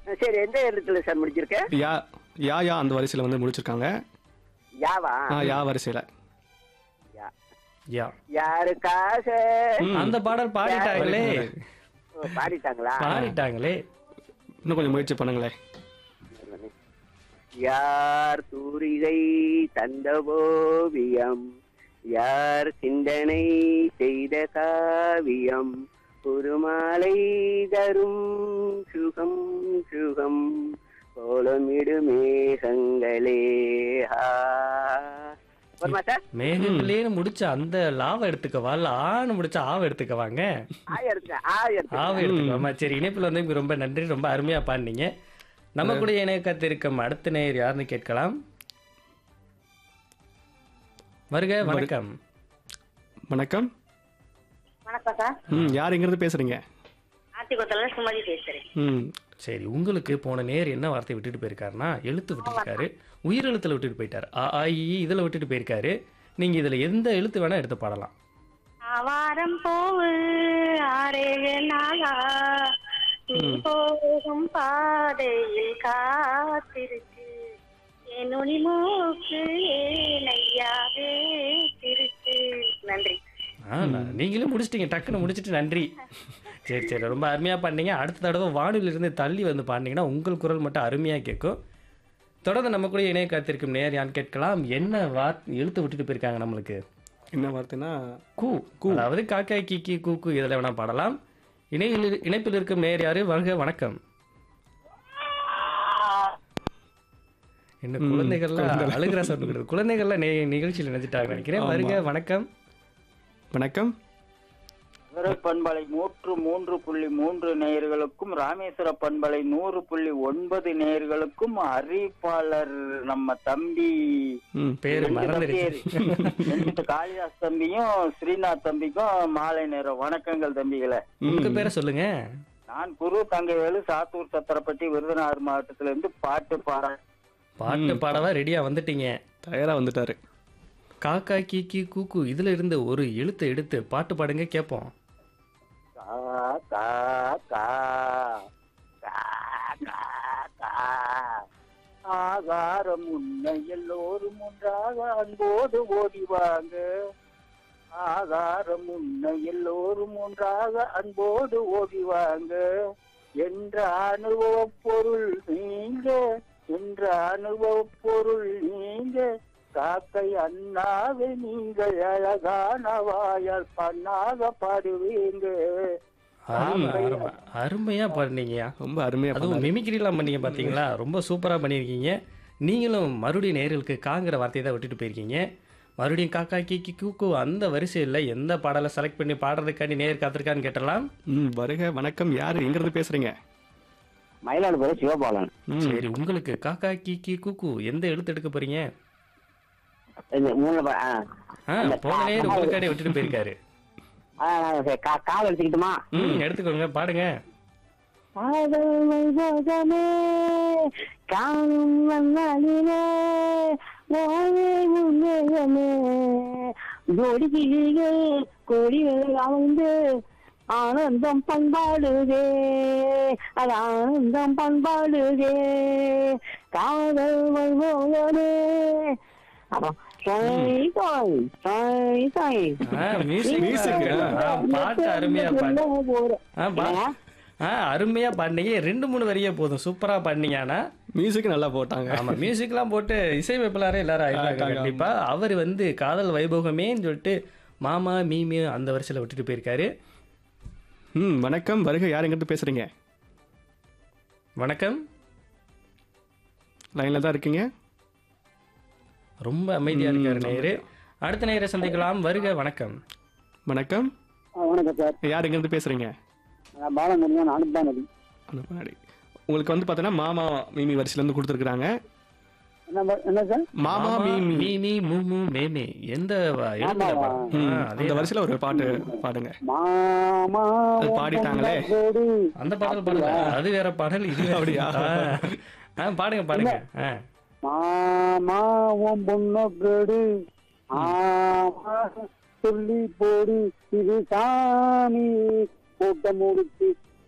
சரி எந்த இடத்துல சார் முடிச்சிருக்க யா யா யா அந்த வரிசையில் வந்து முடிச்சிருக்காங்க யாவா ஆ யா வரிசையில் யா. யா யாருக்காக அந்த பாடல் பாடிட்டாங்களே ஓ, பாடிட்டாங்களா பாடிட்டாங்களே இன்னும் கொஞ்சம் முயற்சி பண்ணுங்களேன் யார் தூரிகை தந்த ஓவியம் யார் சிந்தனை செய்த காவியம் ஒரு மாலை தரும் சுகம் சுகம் கோலமிடு மேகங்களே ஆ. வருமா சார் மேகங்களே முடிச்ச அந்த லாவை எடுத்துக்கவா இல்ல ஆன்னு முடிச்ச ஆவை எடுத்துக்கவாங்க ஆயிரத்து ஆயிரத்து ஆவை எடுத்துக்கவாமா சரி இணைப்புல வந்து ரொம்ப நன்றி ரொம்ப அருமையா பாடினீங்க நம்ம கூட இணைய காத்திருக்கும் அடுத்த நேயர் யாருன்னு கேட்கலாம் வருக வணக்கம் வணக்கம் வணக்கம் சார் ம் யார் எங்கேருந்து பேசுகிறீங்க ஆத்திக்குளத்துல சுமதி பேசுறேன் ம் சரி உங்களுக்கு போன நேர் என்ன வார்த்தை விட்டுட்டு போயிருக்காருன்னா எழுத்து விட்டுருக்காரு உயிர் எழுத்துல விட்டுட்டு போயிட்டாரு அ ஆ, இ ஈ இதுல விட்டுட்டு போயிருக்காரு நீங்க இதுல எந்த எழுத்து வேணா எடுத்து பாடலாம் ஆவாரம் போவு ஆறேழு நாளா நீ போகும் பாதையில் காத்திருக்கு என் நுனி மூக்கு ஏனையாவே திருக்கு நன்றி ஆ, நான் நீங்களே முடிச்சிட்டீங்க டக்குன்னு முடிச்சிட்டு நன்றி சரி சரி ரொம்ப அருமையா பண்ணீங்க அடுத்த தடவை வானொலியில இருந்து தள்ளி வந்து பாடினீங்கன்னா உங்கள் குரல் மட்டும் அருமையா கேட்கும் தொடர்ந்து நம்ம கூட இணைய காத்திருக்கும் நேர் யான் கேட்கலாம் என்ன வார் எழுத்து விட்டுட்டு போயிருக்காங்க நம்மளுக்கு என்ன வார்த்தைன்னா கூ அதாவது காக்கா கீக்கி கூக்கு இதில் வேணா பாடலாம் இணையில் இணைப்பில் இருக்கும் நேர் யாரு வருக வணக்கம் என்ன குழந்தைகள்லாம் அழுகிற சவுண்ட் குழந்தைகள்லாம் நே நிகழ்ச்சியில் நினைச்சிட்டாங்க நினைக்கிறேன் வருக வணக்கம் வணக்கம் மதுரை பண்பலை நூற்று மூன்று புள்ளி மூன்று நேயர்களுக்கும் ராமேஸ்வர பண்பலை நூறு புள்ளி ஒன்பது நேயர்களுக்கும் அறிவிப்பாளர் நம்ம தம்பி ம் பேரு ரெண்டு மறந்துடுச்சு தம்பி, ரெண்டு காளிதாஸ் தம்பியும் ஸ்ரீநாத் தம்பிக்கும் மாலை நேரம் வணக்கங்கள் தம்பிகளே உங்க பேரை சொல்லுங்க நான் குரு தங்கவேலு சாத்தூர் சத்திரப்பட்டி விருதுநகர் மாவட்டத்துல இருந்து பாட்டு பாட பாட்டு பாடவா ரெடியா வந்துட்டீங்க தயாராக வந்துட்டாரு காக்கா கீக்கி கூக்கு இதுல இருந்து ஒரு எழுத்தை எடுத்து பாட்டு பாடுங்க கேட்போம் கா கா கா கா கா கா ஆகாரம் உன்னை எல்லோரும் ஒன்றாக அன்போடு ஓடிவாங்க ஆகாரம் உன்னை எல்லோரும் ஒன்றாக அன்போடு ஓடிவாங்க என்ற அனுபவ பொருள் நீங்க என்ற அனுபவ பொருள் நீங்க காக்கை அண்ணாவை நீங்கள் அழகான வாயால் பண்ணாக பாடுவீங்க அருமை அருமை அருமையா பாடுனீங்கயா ரொம்ப அருமையாக அதுவும் மிமிக்ரிலாம் பண்ணீங்க பார்த்தீங்களா ரொம்ப சூப்பராக பண்ணியிருக்கீங்க நீங்களும் மறுபடியும் நேர்களுக்கு காங்கிற வார்த்தையை தான் விட்டுட்டு போயிருக்கீங்க மறுபடியும் காக்கா கீக்கி கூக்கு அந்த வரிசையில் எந்த பாடலை செலக்ட் பண்ணி பாடுறதுக்காண்டி நேர் காத்திருக்கான்னு கேட்டலாம் ம் வருக வணக்கம் யார் எங்கேருந்து பேசுகிறீங்க மயிலாடுதுறை சிவபாலன் ம் சரி உங்களுக்கு காக்கா கீக்கி கூக்கு எந்த எழுத்து எடுக்க போறீங்க இந்த மூணு ப- ஆ. ஆ போன நேர் உங்களுக்காண்டி விட்டுட்டு போயிருக்காரு ஆ, நான் சரி, கா- கால் எடுத்துக்கிட்டுமா ம் எடுத்துக்கோங்க பாடுங்க காதல் வைபோகமே காணும் வந்தாலிலே வாழை முன்னேகமே ஜோடி கிளிகள் கொடிகள் அமைந்து ஆனந்தம் பண்பாடுதே அது ஆனந்தம் பண்பாடுதே காதல் வைபோகமே அப்புறம் சாய் சாய் சாய் சாய் ஆ மியூசிக் Music, ஆ, பாட்டு அருமையா பாடு போறேன் ஆ பா ஆ அருமையா பாடினீங்க ரெண்டு மூணு வரியே போதும் சூப்பரா பாடினீங்க ஆனா மியூசிக் நல்லா போட்டாங்க ஆமா மியூசிக்லாம் போட்டு இசையமைப்பாளரே எல்லாரும் ஆயிட்டாங்க ஆயிட்டாங்க, கண்டிப்பா அவர் வந்து காதல் வைபோகமேன்னு சொல்லிட்டு மாமா மீமி அந்த வரிசையில விட்டுட்டு போயிருக்காரு ம் வணக்கம் வருக யார் எங்கேருந்து பேசுகிறீங்க வணக்கம் லைனில் தான் இருக்கீங்க ரொம்ப அமைதியா இருக்காரு நேரு அடுத்த நேரை சந்திக்கலாம் வருக வணக்கம் வணக்கம் வணக்கம் சார் யார் எங்கேருந்து பேசுகிறீங்க நான் பாலமுருகன் அனுப்பா நதி அந்த முன்னாடி உங்களுக்கு வந்து பார்த்தீங்கன்னா மாமா மீமி வரிசையிலேருந்து கொடுத்துருக்குறாங்க என்ன என்ன சார் மாமா மீமி மீமி மூமு மேமே எந்த வ- எழுத்துல ஆமாவா? பாடும்? ம், ஆ, அந்த அதே வரிசையில் ஒரு பாட்டு பாடுங்க மாமா அது பாடிட்டாங்களே. அந்த பாடல் பாடல அது வேற பாடல் இது வேற. அப்படியா? ஆ. ஆ பாடுங்க பாடுங்க ஆ மாமாவும் பொண்ணொக்கடு ஆமா சொல்லி போடு இது சாமி கூட்டம் முடிச்சு